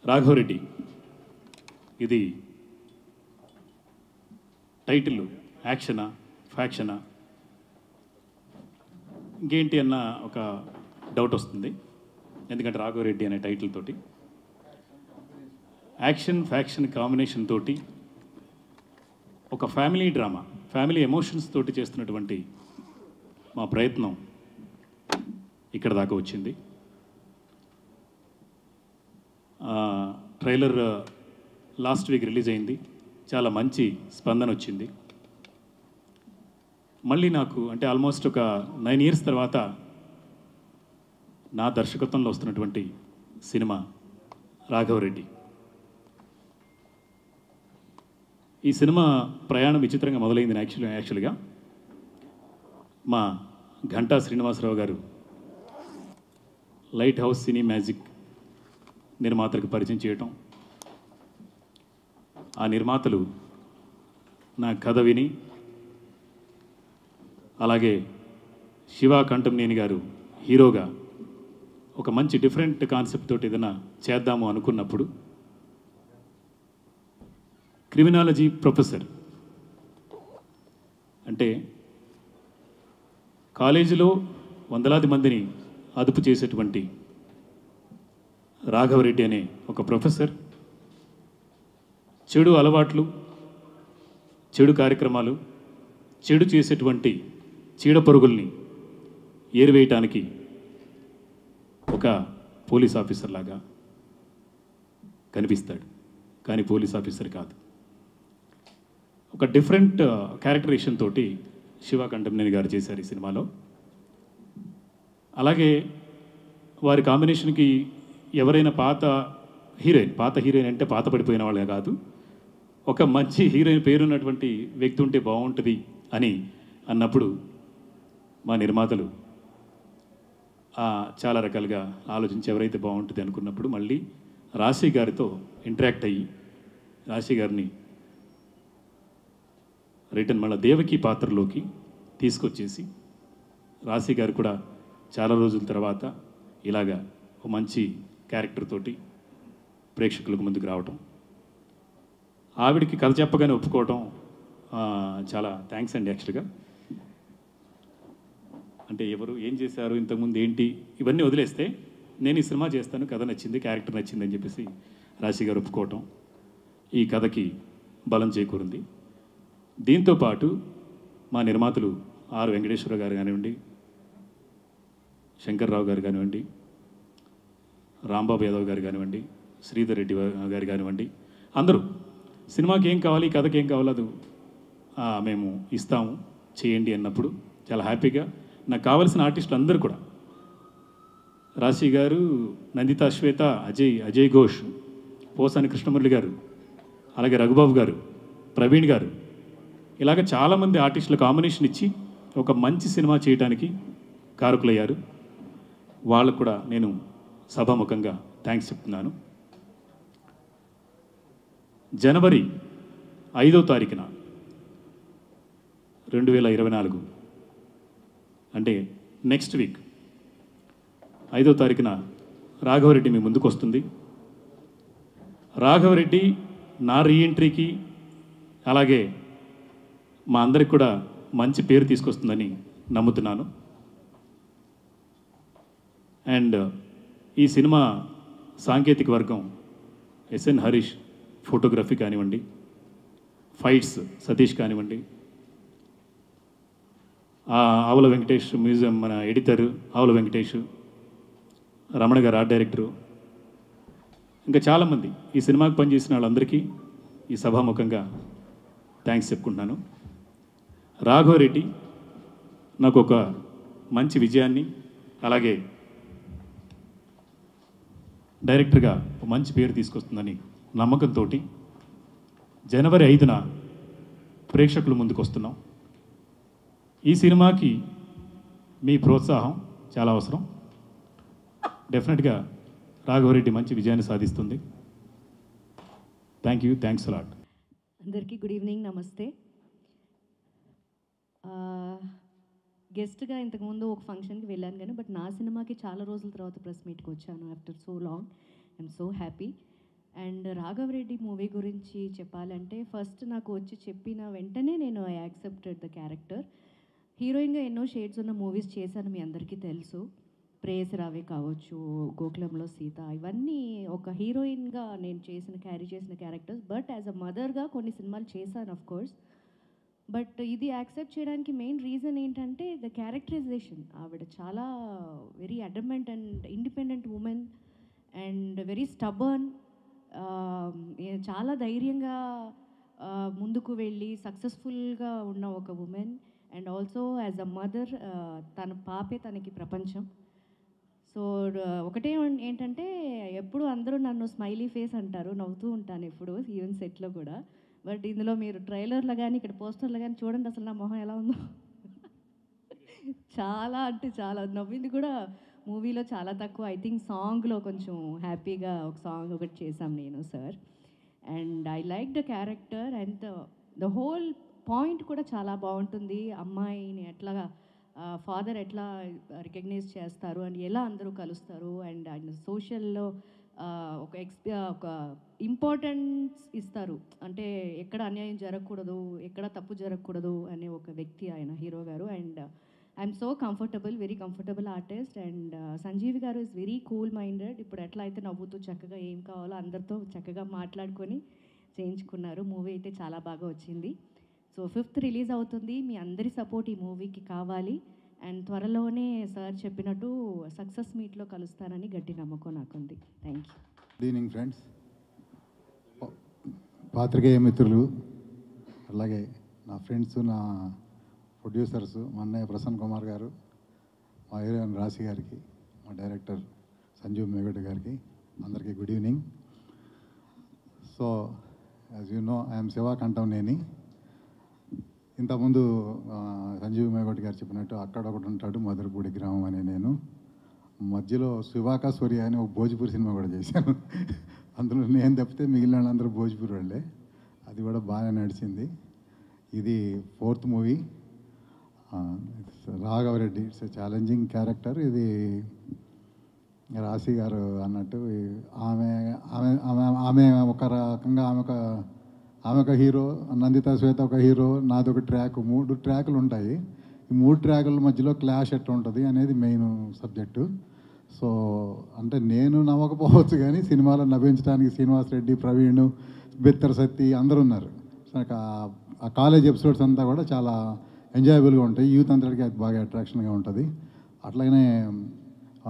రాఘవరెడ్డి ఇది టైటిల్ యాక్షనా ఫ్యాక్షనా ఇంకేంటి అన్న ఒక డౌట్ వస్తుంది ఎందుకంటే రాఘవరెడ్డి అనే టైటిల్ తోటి యాక్షన్ ఫ్యాక్షన్ కాంబినేషన్ తోటి ఒక ఫ్యామిలీ డ్రామా ఫ్యామిలీ ఎమోషన్స్ తోటి చేస్తున్నటువంటి మా ప్రయత్నం ఇక్కడ దాకా వచ్చింది ఆ, ట్రైలర్ లాస్ట్ వీక్ రిలీజ్ అయింది చాలా మంచి స్పందన వచ్చింది మళ్ళీ నాకు అంటే ఆల్మోస్ట్ ఒక నైన్ ఇయర్స్ తర్వాత నా దర్శకత్వంలో వస్తున్నటువంటి సినిమా రాఘవరెడ్డి ఈ సినిమా ప్రయాణం విచిత్రంగా మొదలైంది యాక్చువల్ యాక్చువల్గా మా ఘంటా శ్రీనివాసరావు గారు లైట్ హౌస్ సినీ మ్యాజిక్ నిర్మాతలకు పరిచయం చేయటం ఆ నిర్మాతలు నా కథ విని అలాగే శివ కంఠంనేని గారు హీరోగా ఒక మంచి డిఫరెంట్ కాన్సెప్ట్ తోటి ఏదైనా చేద్దాము అనుకున్నప్పుడు క్రిమినాలజీ ప్రొఫెసర్ అంటే కాలేజీలో వందలాది మందిని అదుపు చేసేటువంటి రాఘవరెడ్డి అనే ఒక ప్రొఫెసర్ చెడు అలవాట్లు చెడు కార్యక్రమాలు చెడు చేసేటువంటి చీడపరుగుల్ని ఏరివేయటానికి ఒక పోలీస్ ఆఫీసర్ లాగా కనిపిస్తాడు కానీ పోలీస్ ఆఫీసర్ కాదు ఒక డిఫరెంట్ క్యారెక్టరేషన్ తోటి శివ కంఠంనేని గారు చేశారు ఈ సినిమాలో అలాగే వారి కాంబినేషన్కి ఎవరైనా పాత హీరోయిన్ పాత హీరోయిన్ అంటే పాత పడిపోయిన వాళ్ళే కాదు ఒక మంచి హీరోయిన్ పేరున్నటువంటి వ్యక్తి ఉంటే బాగుంటుంది అని అన్నప్పుడు మా నిర్మాతలు ఆ, చాలా రకాలుగా ఆలోచించి ఎవరైతే బాగుంటుంది అనుకున్నప్పుడు మళ్ళీ రాశి గారితో ఇంటరాక్ట్ అయ్యి రాశి గారిని రిటర్న్ మళ్ళీ దేవకి పాత్రలోకి తీసుకొచ్చేసి రాశి గారు కూడా చాలా రోజుల తర్వాత ఇలాగా ఒక మంచి క్యారెక్టర్ తోటి ప్రేక్షకులకు ముందుకు రావటం ఆవిడికి కథ చెప్పగానే ఒప్పుకోవటం ఆ, చాలా థ్యాంక్స్ అండి యాక్చువల్గా అంటే ఎవరు ఏం చేశారు ఇంతకుముందు ఏంటి ఇవన్నీ వదిలేస్తే నేను ఈ సినిమా చేస్తాను కథ నచ్చింది క్యారెక్టర్ నచ్చింది అని చెప్పేసి రాశి గారు ఒప్పుకోవటం ఈ కథకి బలం చేకూరింది దీంతో పాటు మా నిర్మాతలు ఆర్ వెంకటేశ్వర గారు కానివ్వండి శంకర్రావు గారు కానివ్వండి రాంబాబు యాదవ్ గారు కానివ్వండి శ్రీధర్ రెడ్డి వా- గారు కానివ్వండి అందరూ సినిమాకి ఏం కావాలి కథకి ఏం కావాలో అది ఆ, మేము ఇస్తాము చేయండి అన్నప్పుడు చాలా హ్యాపీగా నాకు కావాల్సిన ఆర్టిస్టులు అందరూ కూడా రాశి గారు నందిత శ్వేత అజయ్ అజయ్ ఘోష్ పోసాని కృష్ణమురళి గారు అలాగే రఘుబాబు గారు ప్రవీణ్ గారు ఇలాగ చాలామంది ఆర్టిస్టుల కాంబినేషన్ ఇచ్చి ఒక మంచి సినిమా చేయడానికి కారకులయ్యారు వాళ్ళకు కూడా నేను సభాముఖంగా థ్యాంక్స్ చెప్తున్నాను జనవరి ఐదో తారీఖున రెండు వేల ఇరవై నాలుగు అంటే నెక్స్ట్ వీక్ ఐదో తారీఖున రాఘవరెడ్డి మీ ముందుకు వస్తుంది రాఘవరెడ్డి నా రీఎంట్రీకి అలాగే మా అందరికి కూడా మంచి పేరు తీసుకొస్తుందని నమ్ముతున్నాను అండ్ ఈ సినిమా సాంకేతిక వర్గం ఎస్ఎన్ హరీష్ ఫోటోగ్రఫీ కానివ్వండి ఫైట్స్ సతీష్ కానివ్వండి ఆ ఆవుల వెంకటేష్ మ్యూజియం మన ఎడిటర్ ఆవుల వెంకటేష్ రమణ గారు ఆర్ట్ డైరెక్టరు ఇంకా చాలామంది ఈ సినిమాకి పనిచేసిన వాళ్ళందరికీ ఈ సభాముఖంగా థ్యాంక్స్ చెప్పుకుంటున్నాను రాఘవరెడ్డి నాకు ఒక మంచి విజయాన్ని అలాగే డైరెక్టర్గా ఒక మంచి పేరు తీసుకొస్తుందని నమ్మకంతో జనవరి ఐదున ప్రేక్షకుల ముందుకు వస్తున్నాం ఈ సినిమాకి మీ ప్రోత్సాహం చాలా అవసరం డెఫినెట్గా రాఘవరెడ్డి మంచి విజయాన్ని సాధిస్తుంది థ్యాంక్ యూ థ్యాంక్స్ అలాట్ అందరికీ గుడ్ ఈవినింగ్ నమస్తే గెస్ట్గా ఇంతకుముందు ఒక ఫంక్షన్కి వెళ్ళాను కానీ బట్ నా సినిమాకి చాలా రోజుల తర్వాత ప్రెస్ మీట్కి వచ్చాను after so long I'm so happy and Raghava Reddy movie గురించి చెప్పాలంటే ఫస్ట్ నాకు వచ్చి చెప్పిన వెంటనే నేను ఐ యాక్సెప్టెడ్ ద క్యారెక్టర్ హీరోయిన్గా ఎన్నో షేడ్స్ ఉన్న మూవీస్ చేశాను మీ అందరికీ తెలుసు ప్రేయసి రావే కావచ్చు గోకులంలో సీత ఇవన్నీ ఒక హీరోయిన్గా నేను చేసిన క్యారీ చేసిన క్యారెక్టర్స్ బట్ యాజ్ అ మదర్గా కొన్ని సినిమాలు చేశాను ఆఫ్ కోర్స్ బట్ ఇది యాక్సెప్ట్ చేయడానికి మెయిన్ రీజన్ ఏంటంటే ద క్యారెక్టరైజేషన్ ఆవిడ చాలా very adamant and independent woman and very stubborn చాలా ధైర్యంగా ఆ, ముందుకు వెళ్ళి సక్సెస్ఫుల్గా ఉన్న ఒక woman and also as a mother తన పాపే తనకి ప్రపంచం సో ఒకటే ఉన్- ఏంటంటే ఎప్పుడు అందరూ నన్ను స్మైలీ ఫేస్ అంటారు నవ్వుతూ ఉంటాను ఎప్పుడు ఈవెన్ సెట్లో కూడా బట్ ఇందులో మీరు ట్రైలర్లో కానీ ఇక్కడ పోస్టర్లో కానీ చూడండి అసలు నా మొహం ఎలా ఉందో చాలా అంటే చాలా నవ్వింది కూడా మూవీలో చాలా తక్కువ ఐ థింక్ సాంగ్లో కొంచెం హ్యాపీగా ఒక సాంగ్ ఒకటి చేశాం నేను sir and I like the character and the whole point కూడా చాలా బాగుంటుంది అమ్మాయిని ఎట్లా ఫాదర్ ఎట్లా రికగ్నైజ్ చేస్తారు అండ్ ఎలా అందరూ కలుస్తారు అండ్ అండ్ సోషల్లో ఒక ఎక్స్పీ ఒక ఇంపార్టెన్స్ ఇస్తారు అంటే ఎక్కడ అన్యాయం జరగకూడదు ఎక్కడ తప్పు జరగకూడదు అనే ఒక వ్యక్తి ఆయన హీరో గారు and I'm so comfortable very comfortable artist and Sanjeevi గారు ఇస్ వెరీ కూల్ మైండెడ్ ఇప్పుడు ఎట్లా అయితే నవ్వుతూ చక్కగా ఏం కావాలో అందరితో చక్కగా మాట్లాడుకొని చేయించుకున్నారు మూవీ అయితే చాలా బాగా వచ్చింది సో ఫిఫ్త్ రిలీజ్ అవుతుంది మీ అందరి సపోర్ట్ ఈ మూవీకి కావాలి అండ్ త్వరలోనే సార్ చెప్పినట్టు సక్సెస్ మీట్లో కలుస్తానని గట్టి నమ్మకం నాకుంది thank you good evening friends పా- పాత్రికేయ మిత్రులు అలాగే నా ఫ్రెండ్స్ నా ప్రొడ్యూసర్స్ మా అన్నయ్య ప్రసన్న కుమార్ గారు మా హీరోయిన్ రాశి గారికి మా డైరెక్టర్ సంజీవ్ మేగడ్ గారికి అందరికీ good evening so as you know I'm Shiva Kantamneni ఇంతకుముందు ఆ, సంజీవ్ మేగోటి గారు చెప్పినట్టు అక్కడ ఒకటి ఉంటాడు మధురపూడి గ్రామం అని నేను మధ్యలో శివాకా సూర్య అని ఒక భోజ్పూరి సినిమా కూడా చేశాను అందులో నేను తప్పితే మిగిలిన వాళ్ళందరూ భోజ్పూరి వాళ్ళే అది కూడా బాగా నడిచింది ఇది fourth movie Raghava Reddy it's challenging character ఇది రాశి గారు అన్నట్టు ఈ- ఆమె ఆమె ఆమె ఆమె ఒక రకంగా ఆమె ఒక ఆమె ఒక హీరో నందిత శ్వేత ఒక హీరో నాది ఒక ట్రాక్ మూడు ట్రాకులు ఉంటాయి ఈ మూడు ట్రాకుల మధ్యలో క్లాష్ ఎట్లా ఉంటుంది అనేది మెయిన్ సబ్జెక్టు సో అంటే నేను నవ్వకపోవచ్చు కానీ సినిమాలో నవ్వించడానికి శ్రీనివాస్ రెడ్డి ప్రవీణ్ బెత్తర్ సత్తి అందరూ ఉన్నారు సో నాకు ఆ- ఆ కాలేజ్ ఎపిసోడ్స్ అంతా కూడా చాలా ఎంజాయబుల్గా ఉంటాయి యూత్ అంతటికి అది బాగా అట్రాక్షన్గా ఉంటుంది అట్లాగనే ఆ,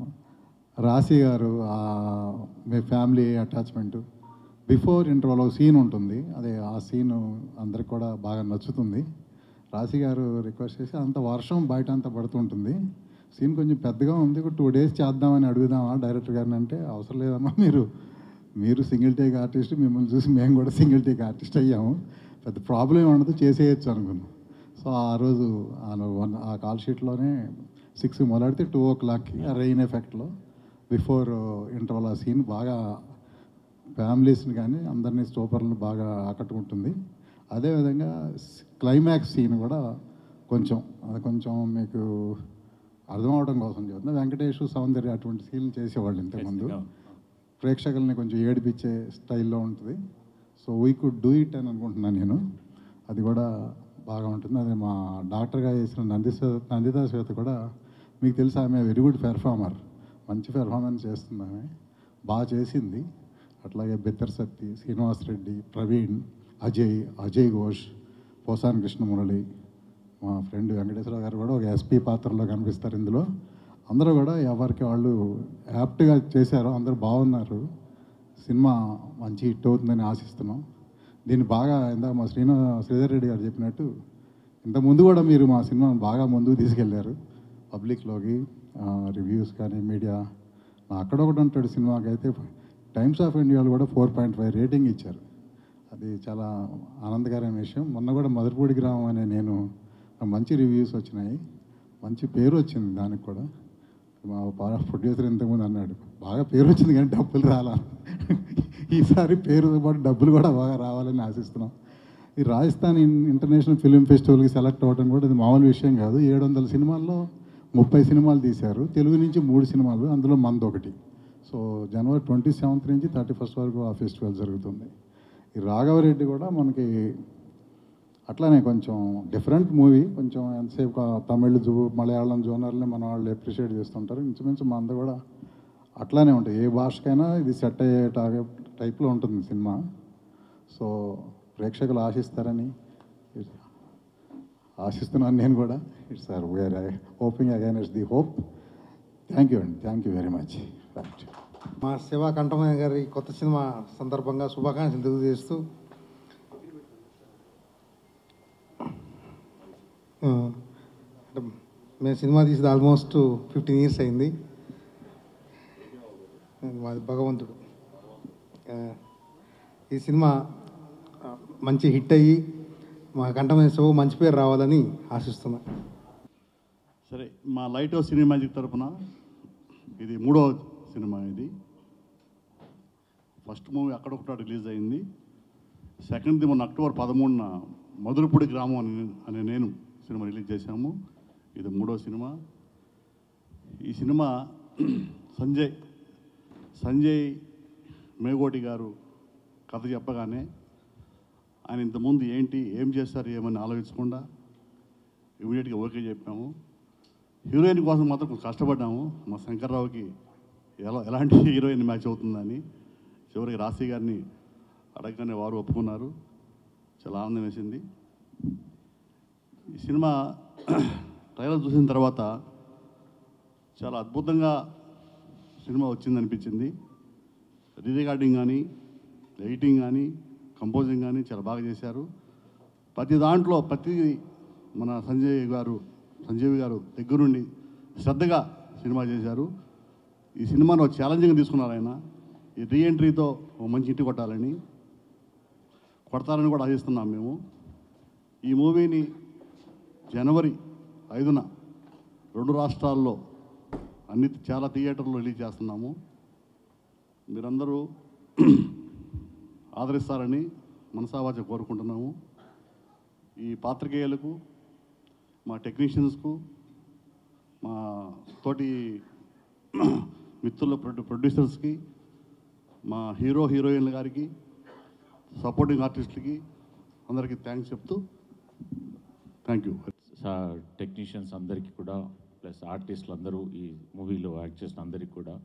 రాశి గారు ఆ, మీ ఫ్యామిలీ అటాచ్మెంట్ బిఫోర్ ఇంటర్వల్ ఒక సీన్ ఉంటుంది అదే ఆ సీన్ అందరికి కూడా బాగా నచ్చుతుంది రాశి గారు రిక్వెస్ట్ చేసి అంత వర్షం బయట అంతా పడుతుంటుంది సీన్ కొంచెం పెద్దగా ఉంది ఒక టూ డేస్ చేద్దామని అడుగుదామా డైరెక్టర్ గారిని అంటే అవసరం లేదమ్మా మీరు మీరు సింగిల్ టేక్ ఆర్టిస్ట్ మిమ్మల్ని చూసి మేము కూడా సింగిల్ టేక్ ఆర్టిస్ట్ అయ్యాము పెద్ద ప్రాబ్లం ఉండదు చేసేయచ్చు అనుకున్నాం సో ఆ రోజు ఆ వన్ ఆ కాల్ షీట్లోనే సిక్స్ మొదలెడితే టూ ఓ క్లాక్కి ఆ రెయిన్ ఎఫెక్ట్లో బిఫోర్ ఇంటర్వల్ ఆ సీన్ బాగా ఫ్యామిలీస్ని కానీ అందరినీ స్టోపర్లను బాగా ఆకట్టుకుంటుంది అదేవిధంగా క్లైమాక్స్ సీన్ కూడా కొంచెం అది కొంచెం మీకు అర్థం అవడం కోసం చెప్తున్నా వెంకటేష్ సౌందర్య అటువంటి సీన్లు చేసేవాళ్ళు ఇంతకుముందు ప్రేక్షకుల్ని కొంచెం ఏడిపించే స్టైల్లో ఉంటుంది so we could do it అని అనుకుంటున్నాను నేను అది కూడా బాగా ఉంటుంది అది మా డాక్టర్గా చేసిన నంది నందితా శ్వేత కూడా మీకు తెలుసు ఆమె వెరీ గుడ్ పెర్ఫార్మర్ మంచి పెర్ఫార్మెన్స్ చేస్తుంది ఆమె బాగా చేసింది అట్లాగే బెత్తర్ శక్తి శ్రీనివాస్ రెడ్డి ప్రవీణ్ అజయ్ అజయ్ ఘోష్ పోసాన్ కృష్ణమురళి మా ఫ్రెండ్ వెంకటేశ్వర గారు కూడా ఒక ఎస్పీ పాత్రలో కనిపిస్తారు ఇందులో అందరూ కూడా ఎవరికి వాళ్ళు యాప్ట్గా చేశారు అందరూ బాగున్నారు సినిమా మంచి హిట్ అవుతుందని ఆశిస్తున్నాం దీన్ని బాగా ఇందాక మా శ్రీను శ్రీధర్ రెడ్డి గారు చెప్పినట్టు ఇంత ముందు కూడా మీరు మా సినిమాను బాగా ముందుకు తీసుకెళ్లారు పబ్లిక్లోకి రివ్యూస్ కానీ మీడియా అక్కడ ఒకటి ఉంటాడు సినిమాకి అయితే టైమ్స్ ఆఫ్ ఇండియాలో కూడా ఫోర్ పాయింట్ ఫైవ్ రేటింగ్ ఇచ్చారు అది చాలా ఆనందకరమైన విషయం మొన్న కూడా మధురపూడి గ్రామం అనే నేను నాకు మంచి రివ్యూస్ వచ్చినాయి మంచి పేరు వచ్చింది దానికి కూడా మా బాగా ప్రొడ్యూసర్ ఇంతకుముందు అన్నాడు బాగా పేరు వచ్చింది కానీ డబ్బులు రాలా ఈసారి పేరుతో పాటు డబ్బులు కూడా బాగా రావాలని ఆశిస్తున్నాం ఈ రాజస్థాన్ ఇన్- ఇంటర్నేషనల్ ఫిలిం ఫెస్టివల్కి సెలెక్ట్ అవ్వడం కూడా ఇది మామూలు విషయం కాదు ఏడు వందల సినిమాల్లో ముప్పై సినిమాలు తీశారు తెలుగు నుంచి మూడు సినిమాలు అందులో మంది ఒకటి సో జనవరి ట్వంటీ సెవెంత్ నుంచి థర్టీ ఫస్ట్ వరకు ఆ ఫెస్టివల్ జరుగుతుంది ఈ రాఘవరెడ్డి కూడా మనకి అట్లానే కొంచెం డిఫరెంట్ మూవీ కొంచెం ఎంతసేపు కా- తమిళ్ జూ మలయాళం జోనర్ని మన వాళ్ళు అప్రిషియేట్ చేస్తుంటారు ఇంచుమించు మనది కూడా అట్లానే ఉంటుంది ఏ భాషకైనా ఇది సెట్ అయ్యే టా- టైప్లో ఉంటుంది సినిమా సో ప్రేక్షకులు ఆశిస్తారని ఆశిస్తున్నాను నేను కూడా it's sir we're hoping again it's the hope thank you అండి thank you very much right మా శివ కంఠమయ్య గారి కొత్త సినిమా సందర్భంగా శుభాకాంక్షలు తెలియజేస్తూ ఆ, అంటే మేము సినిమా తీసేది ఆల్మోస్ట్ ఫిఫ్టీన్ ఇయర్స్ అయింది మాది భగవంతుడు ఆ, ఈ సినిమా ఆ, మంచి హిట్ అయ్యి మా కంఠమయ్య శివ మంచి పేరు రావాలని ఆశిస్తున్నా సరే మా లైట్ హౌస్ సినిమా మ్యాజిక్ తరపున ఇది మూడో సినిమా ఇది ఫస్ట్ మూవీ అక్కడొకట రిలీజ్ అయింది సెకండ్ది మొన్న అక్టోబర్ పదమూడున మధురపూడి గ్రామం అని అనే నేను సినిమా రిలీజ్ చేశాము ఇది మూడో సినిమా ఈ సినిమా సంజయ్ సంజయ్ మేగోటి గారు కథ చెప్పగానే ఆయన ఇంతకుముందు ఏంటి ఏం చేస్తారు ఏమని ఆలోచించకుండా ఇమీడియట్గా ఓకే చెప్పాము హీరోయిన్ కోసం మాత్రం కొంచెం కష్టపడ్డాము మా శంకర్రావుకి ఎలా ఎలాంటి హీరోయిన్ మ్యాచ్ అవుతుందని చివరికి రాశి గారిని అడగగానే వారు ఒప్పుకున్నారు చాలా ఆనందం వేసింది ఈ సినిమా ట్రైలర్ చూసిన తర్వాత చాలా అద్భుతంగా సినిమా వచ్చిందనిపించింది రీ రికార్డింగ్ కానీ ఎడిటింగ్ కానీ కంపోజింగ్ కానీ చాలా బాగా చేశారు ప్రతి దాంట్లో ప్రతి మన సంజయ్ గారు సంజీవ్ గారు దగ్గరుండి శ్రద్ధగా సినిమా చేశారు ఈ సినిమాను ఒక ఛాలెంజింగ్ తీసుకున్నారు ఆయన ఈ రీఎంట్రీతో ఒక మంచి ఇంటి కొట్టాలని కొడతారని కూడా ఆశిస్తున్నాం మేము ఈ మూవీని జనవరి ఐదున రెండు రాష్ట్రాల్లో అన్ని చాలా థియేటర్లో రిలీజ్ చేస్తున్నాము మీరందరూ ఆదరిస్తారని మనసావాచ కోరుకుంటున్నాము ఈ పాత్రికేయులకు మా టెక్నీషియన్స్కు మా తోటి మిత్రుల ప్రొడ్యూ ప్రొడ్యూసర్స్కి మా హీరో హీరోయిన్ల గారికి సపోర్టింగ్ ఆర్టిస్టులకి అందరికీ థ్యాంక్స్ చెప్తూ థ్యాంక్ యూ టెక్నీషియన్స్ అందరికీ కూడా ప్లస్ ఆర్టిస్టులు అందరూ ఈ మూవీలో యాక్ట్ చేసిన అందరికీ కూడా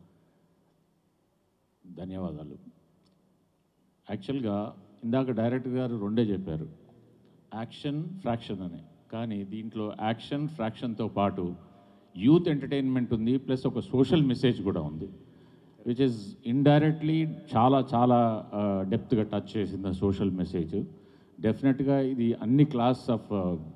ధన్యవాదాలు యాక్చువల్గా ఇందాక డైరెక్టర్ గారు రెండే చెప్పారు యాక్షన్ ఫ్రాక్షన్ అని కానీ దీంట్లో యాక్షన్ ఫ్రాక్షన్తో పాటు యూత్ ఎంటర్టైన్మెంట్ ఉంది ప్లస్ ఒక సోషల్ మెసేజ్ కూడా ఉంది విచ్ ఇస్ ఇండైరెక్ట్లీ చాలా చాలా డెప్త్గా టచ్ చేసింది సోషల్ మెసేజ్ డెఫినెట్గా ఇది అన్ని క్లాస్ ఆఫ్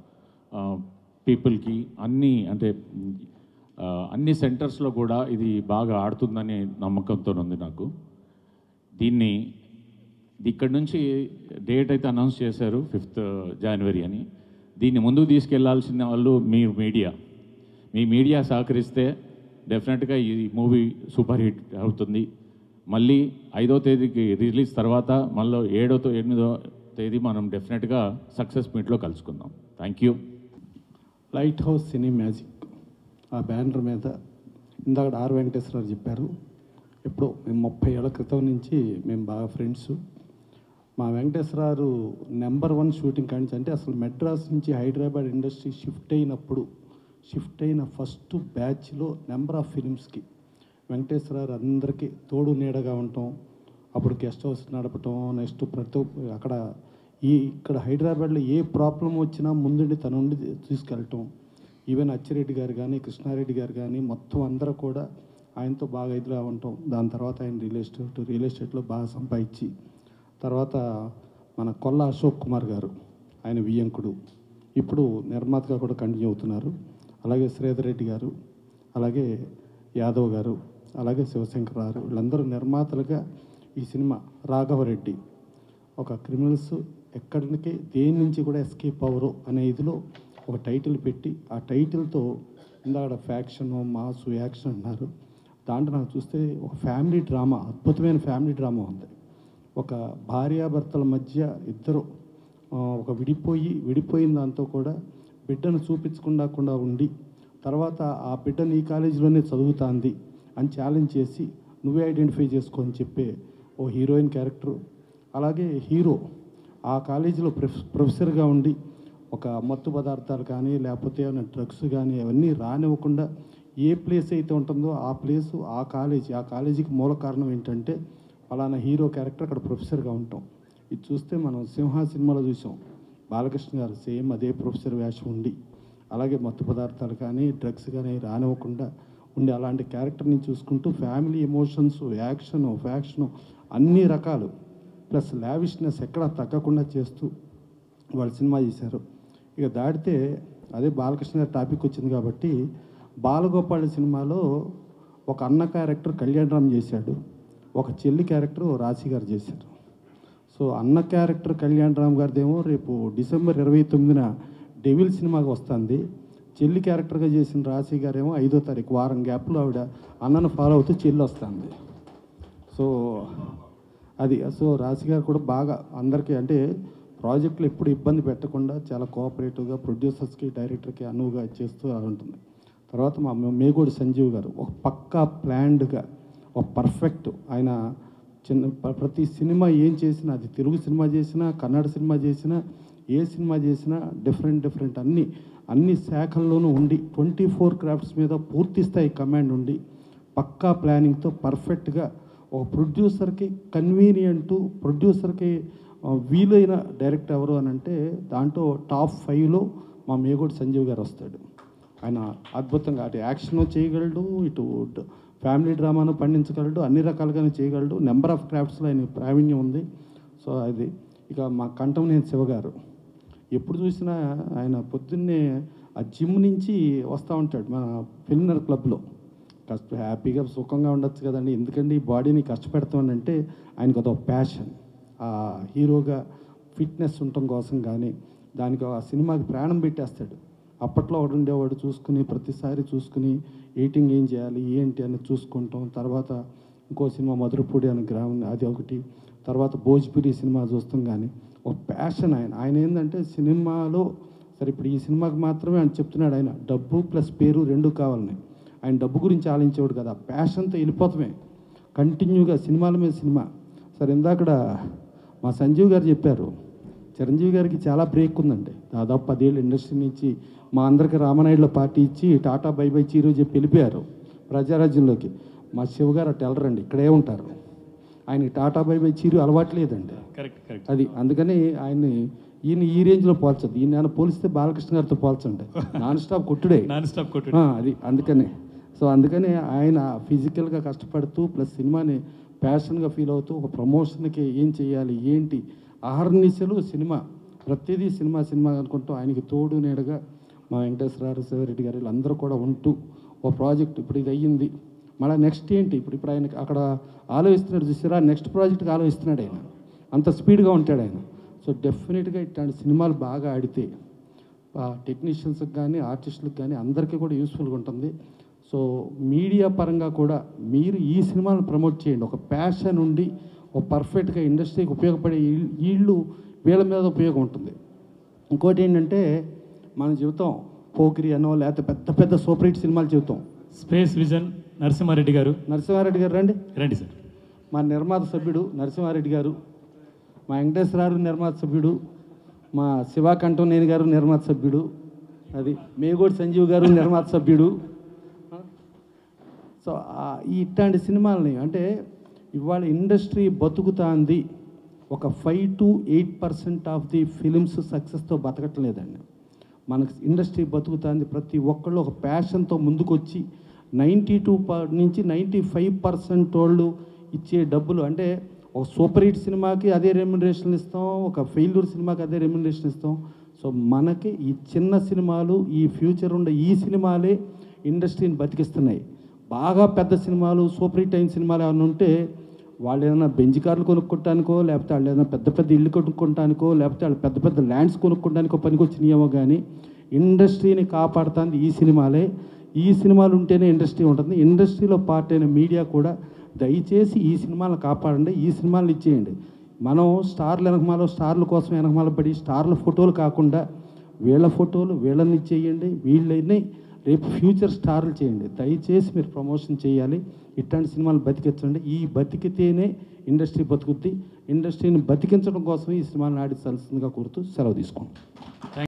పీపుల్కి అన్ని అంటే ఆ, అన్ని సెంటర్స్లో కూడా ఇది బాగా ఆడుతుందని నమ్మకంతో ఉంది నాకు దీన్ని ఇక్కడ నుంచి డేట్ అయితే అనౌన్స్ చేశారు ఫిఫ్త్ జనవరి అని దీన్ని ముందుకు తీసుకెళ్లాల్సిన వాళ్ళు మీరు మీడియా మీ మీడియా సహకరిస్తే డెఫినెట్గా ఈ మూవీ సూపర్ హిట్ అవుతుంది మళ్ళీ ఐదో తేదీకి రిలీజ్ తర్వాత మళ్ళీ ఏడో తో- ఎనిమిదో తేదీ మనం డెఫినెట్గా సక్సెస్ మీట్లో కలుసుకుందాం thank you Lighthouse Cine Magic ఆ బ్యానర్ మీద ఇందాక ఆర్ వెంకటేశ్వరరావు చెప్పారు ఎప్పుడో మేము ముప్పై ఏళ్ళ క్రితం నుంచి మేము బాగా ఫ్రెండ్స్ మా వెంకటేశ్వరరావు నెంబర్ వన్ షూటింగ్ కానించి అంటే అసలు మెడ్రాస్ నుంచి హైదరాబాద్ ఇండస్ట్రీ షిఫ్ట్ అయినప్పుడు షిఫ్ట్ అయిన ఫస్ట్ బ్యాచ్లో నెంబర్ ఆఫ్ ఫిలిమ్స్కి వెంకటేశ్వరరావు అందరికీ తోడు నీడగా ఉండటం అప్పుడు గెస్ట్ హౌస్ నడపటం నెక్స్ట్ ప్రతి ఒక్క- అక్కడ ఈ ఇక్కడ హైదరాబాద్లో ఏ ప్రాబ్లం వచ్చినా ముందుండి తన ఉండి తీసుకెళ్ళటం ఈవెన్ అచ్చిరెడ్డి గారు కానీ కృష్ణారెడ్డి గారు కానీ మొత్తం అందరూ కూడా ఆయనతో బాగా ఎదురు ఉండటం దాని తర్వాత ఆయన రియల్ ఎస్టేట్ రియల్ ఎస్టేట్లో బాగా సంపాదించి తర్వాత మన కొల్ల అశోక్ కుమార్ గారు ఆయన వియ్యంకుడు ఇప్పుడు నిర్మాతగా కూడా కంటిన్యూ అవుతున్నారు అలాగే శ్రీధర్ రెడ్డి గారు అలాగే యాదవ్ గారు అలాగే శివశంకర్ గారు వీళ్ళందరూ నిర్మాతలుగా ఈ సినిమా రాఘవరెడ్డి ఒక క్రిమినల్స్ ఎక్కడికి దేని నుంచి కూడా ఎస్కేప్ అవ్వరు అనే ఇదిలో ఒక టైటిల్ పెట్టి ఆ టైటిల్తో ఇందాక ఫ్యాక్షన్ మాసు యాక్షన్ అన్నారు దాంట్లో నాకు చూస్తే ఒక ఫ్యామిలీ డ్రామా అద్భుతమైన ఫ్యామిలీ డ్రామా ఉంది ఒక భార్యాభర్తల మధ్య ఇద్దరు ఆ, ఒక విడిపోయి విడిపోయిన దాంతో కూడా బిడ్డను చూపించకుండా ఉండి తర్వాత ఆ బిడ్డను ఈ కాలేజీలోనే చదువుతాంది అని ఛాలెంజ్ చేసి నువ్వే ఐడెంటిఫై చేసుకో అని చెప్పే ఓ హీరోయిన్ క్యారెక్టర్ అలాగే హీరో ఆ కాలేజీలో ప్రొఫె ప్రొఫెసర్గా ఉండి ఒక మత్తు పదార్థాలు కానీ లేకపోతే ఏమైనా డ్రగ్స్ కానీ అవన్నీ రానివ్వకుండా ఏ ప్లేస్ అయితే ఉంటుందో ఆ ప్లేస్ ఆ కాలేజీ ఆ కాలేజీకి మూల కారణం ఏంటంటే అలానా హీరో క్యారెక్టర్ అక్కడ ప్రొఫెసర్గా ఉంటాం ఇది చూస్తే మనం సింహ సినిమాలో చూసాం బాలకృష్ణ గారు సేమ్ అదే ప్రొఫెసర్ వేషం ఉండి అలాగే మత్తు పదార్థాలు కానీ డ్రగ్స్ కానీ రానివ్వకుండా ఉండి అలాంటి క్యారెక్టర్ని చూసుకుంటూ ఫ్యామిలీ ఎమోషన్స్ యాక్షన్ ఫ్యాక్షన్ అన్ని రకాలు ప్లస్ లావిష్నెస్ ఎక్కడ తగ్గకుండా చేస్తూ వాళ్ళు సినిమా చేశారు ఇక దాటితే అదే బాలకృష్ణ గారి టాపిక్ వచ్చింది కాబట్టి బాలగోపాల్ సినిమాలో ఒక అన్న క్యారెక్టర్ కళ్యాణరామ్ చేశాడు ఒక చెల్లి క్యారెక్టర్ రాశి గారు చేశారు సో అన్న క్యారెక్టర్ కళ్యాణ్ రామ్ గారిదేమో రేపు డిసెంబర్ ఇరవై తొమ్మిదిన డెవిల్ సినిమాకి వస్తుంది చెల్లి క్యారెక్టర్గా చేసిన రాశి గారేమో ఐదో తారీఖు వారం గ్యాప్లో ఆవిడ అన్నను ఫాలో అవుతూ చెల్లి వస్తుంది సో అది సో రాశి గారు కూడా బాగా అందరికీ అంటే ప్రాజెక్టులు ఎప్పుడు ఇబ్బంది పెట్టకుండా చాలా కోఆపరేటివ్గా ప్రొడ్యూసర్స్కి డైరెక్టర్కి అనువుగా చేస్తూ అలా ఉంటుంది తర్వాత మా మే- మేగోడి సంజీవ్ గారు ఒక పక్కా ప్లాన్డ్గా ఒక పర్ఫెక్ట్ ఆయన చిన్న ప్ర- ప్రతి సినిమా ఏం చేసినా అది తెలుగు సినిమా చేసినా కన్నడ సినిమా చేసినా ఏ సినిమా చేసినా డిఫరెంట్ డిఫరెంట్ అన్ని అన్ని శాఖల్లోనూ ఉండి ట్వంటీ ఫోర్ క్రాఫ్ట్స్ మీద పూర్తి స్థాయి కమాండ్ ఉండి పక్కా ప్లానింగ్తో పర్ఫెక్ట్గా ఒక ప్రొడ్యూసర్కి కన్వీనియంట్ ప్రొడ్యూసర్కి ఆ, వీలైన డైరెక్టర్ ఎవరు అని అంటే దాంట్లో టాప్ ఫైవ్లో మా మేగోడి సంజీవ్ గారు వస్తాడు ఆయన అద్భుతంగా అటు యాక్షన్ చేయగలడు ఇటు డ- ఫ్యామిలీ డ్రామాను పండించగలడు అన్ని రకాలుగానే చేయగలడు నెంబర్ ఆఫ్ క్రాఫ్ట్స్లో ఆయన ప్రావీణ్యం ఉంది సో అది ఇక మా కంఠం నేను శివగారు ఎప్పుడు చూసినా ఆయన పొద్దున్నే ఆ జిమ్ నుంచి వస్తూ ఉంటాడు మన ఫిల్నర్ క్లబ్లో కష్ట హ్యాపీగా సుఖంగా ఉండొచ్చు కదండి ఎందుకండి ఈ బాడీని కష్టపెడతామనంటే ఆయనకు అదొక ప్యాషన్ ఆ హీరోగా ఫిట్నెస్ ఉండటం కోసం కానీ దానికి ఆ సినిమాకి ప్రాణం పెట్టేస్తాడు అప్పట్లో ఒకడు ఉండేవాడు చూసుకుని ప్రతిసారి చూసుకుని ఎయిటింగ్ ఏం చేయాలి ఏంటి అని చూసుకుంటాం తర్వాత ఇంకో సినిమా మధురపూడి అని గ్రామం అది ఒకటి తర్వాత భోజ్పురి సినిమా చూస్తాం కానీ ఒక ప్యాషన్ ఆయన ఆయన ఏంటంటే సినిమాలో సరే ఇప్పుడు ఈ సినిమాకి మాత్రమే ఆయన చెప్తున్నాడు ఆయన డబ్బు ప్లస్ పేరు రెండు కావాలని ఆయన డబ్బు గురించి ఆలోచించేవాడు కదా ప్యాషన్తో వెళ్ళిపోతామే కంటిన్యూగా సినిమాల మీద సినిమా సరే ఇందాకడ మా సంజీవ్ గారు చెప్పారు చిరంజీవి గారికి చాలా బ్రేక్ ఉందండి దాదాపు పదేళ్ళు ఇండస్ట్రీ నుంచి మా అందరికి రామనాయుడులో పార్టీ ఇచ్చి టాటా బై బై చీరు చెప్పి వెళ్ళిపోయారు ప్రజారాజ్యంలోకి మా శివగారు అటు వెళ్ళరండి ఇక్కడే ఉంటారు ఆయనకి టాటా బై బై చీరు అలవాట్లేదండి కరెక్ట్ కరెక్ట్ అది అందుకని ఆయన్ని ఈయన ఈ రేంజ్లో పోల్చదు ఈయన ఏమైనా పోలిస్తే బాలకృష్ణ గారితో పోల్చండి నాన్ స్టాప్ కొట్టుడే నాన్ స్టాప్ కొట్టు ఆ, అది అందుకనే సో అందుకని ఆయన ఫిజికల్గా కష్టపడుతూ ప్లస్ సినిమాని ప్యాషన్గా ఫీల్ అవుతూ ఒక ప్రమోషన్కి ఏం చేయాలి ఏంటి ఆహర్నిశలు సినిమా ప్రతిదీ సినిమా సినిమా అనుకుంటూ ఆయనకి తోడు నీడగా మా వెంకటేశ్వరరావు శివరెడ్డి గారు వీళ్ళందరూ కూడా ఉంటూ ఓ ప్రాజెక్ట్ ఇప్పుడు ఇది అయ్యింది మళ్ళీ నెక్స్ట్ ఏంటి ఇప్పుడు ఇప్పుడు ఆయన అక్కడ ఆలోచిస్తున్నాడు చూసారా నెక్స్ట్ ప్రాజెక్ట్కి ఆలోచిస్తున్నాడు ఆయన అంత స్పీడ్గా ఉంటాడు ఆయన సో డెఫినెట్గా ఇట్లాంటి సినిమాలు బాగా ఆడితే టెక్నీషియన్స్కి కానీ ఆర్టిస్టులకు కానీ అందరికీ కూడా యూస్ఫుల్గా ఉంటుంది సో మీడియా పరంగా కూడా మీరు ఈ సినిమాను ప్రమోట్ చేయండి ఒక ప్యాషన్ ఉండి ఒక పర్ఫెక్ట్గా ఇండస్ట్రీకి ఉపయోగపడే ఈ- వీళ్ళు వీళ్ళ మీద ఉపయోగం ఉంటుంది ఇంకోటి ఏంటంటే మన జీవితం పోకిరి అనో లేకపోతే పెద్ద పెద్ద సూపర్ హిట్ సినిమాలు చెబుతాం స్పేస్ విజన్ నరసింహారెడ్డి గారు నరసింహారెడ్డి గారు రండి రండి సార్ మా నిర్మాత సభ్యుడు నరసింహారెడ్డి గారు మా వెంకటేశ్వరరావు నిర్మాత సభ్యుడు మా శివాకంఠం నేను గారు నిర్మాత సభ్యుడు అది మేగోడి సంజీవ్ గారు నిర్మాత సభ్యుడు సో ఆ ఈ ఇట్లాంటి సినిమాలని అంటే ఇవాళ ఇండస్ట్రీ బతుకుతాంది ఒక five to eight percent of the films సక్సెస్తో బతకట్లేదండి మనకు ఇండస్ట్రీ బతుకుతాంది ప్రతి ఒక్కళ్ళు ఒక ప్యాషన్తో ముందుకొచ్చి నైంటీ టూ నుంచి నైంటీ ఫైవ్ పర్సెంట్ వాళ్ళు ఇచ్చే డబ్బులు అంటే ఒక సూపర్ హిట్ సినిమాకి అదే రెమ్యునరేషన్ ఇస్తాం ఒక ఫెయిల్యూర్ సినిమాకి అదే రెమ్యునరేషన్ ఇస్తాం సో మనకి ఈ చిన్న సినిమాలు ఈ ఫ్యూచర్ ఉండే ఈ సినిమాలే ఇండస్ట్రీని బతికిస్తున్నాయి బాగా పెద్ద సినిమాలు సూపర్ హిట్ అయిన సినిమాలు ఏమైనా ఉంటే వాళ్ళు ఏదైనా బెంజ్ కార్లు కొనుక్కోవటానికో లేకపోతే వాళ్ళు ఏదైనా పెద్ద పెద్ద ఇల్లు కొనుక్కోవటానికో లేకపోతే వాళ్ళు పెద్ద పెద్ద ల్యాండ్స్ కొనుక్కోవడానికో పనికి వచ్చినాయేమో కానీ ఇండస్ట్రీని కాపాడుతుంది ఈ సినిమాలే ఈ సినిమాలు ఉంటేనే ఇండస్ట్రీ ఉంటుంది ఇండస్ట్రీలో పార్ట్ అయిన మీడియా కూడా దయచేసి ఈ సినిమాలను కాపాడండి ఈ సినిమాలను ఇచ్చేయండి మనం స్టార్ల వెనకమాల స్టార్ల కోసం వెనకమాల పడి స్టార్ల ఫోటోలు కాకుండా వీళ్ళ ఫోటోలు వీళ్ళని ఇచ్చేయండి వీళ్ళని రేపు ఫ్యూచర్ స్టార్లు చేయండి దయచేసి మీరు ప్రమోషన్ చేయాలి ఇట్లాంటి సినిమాలు బతికించండి ఈ బతికితేనే ఇండస్ట్రీ బతుకుద్ది ఇండస్ట్రీని బతికించడం కోసం ఈ సినిమాని ఆడించాల్సిందిగా కోరుతూ సెలవు తీసుకోండి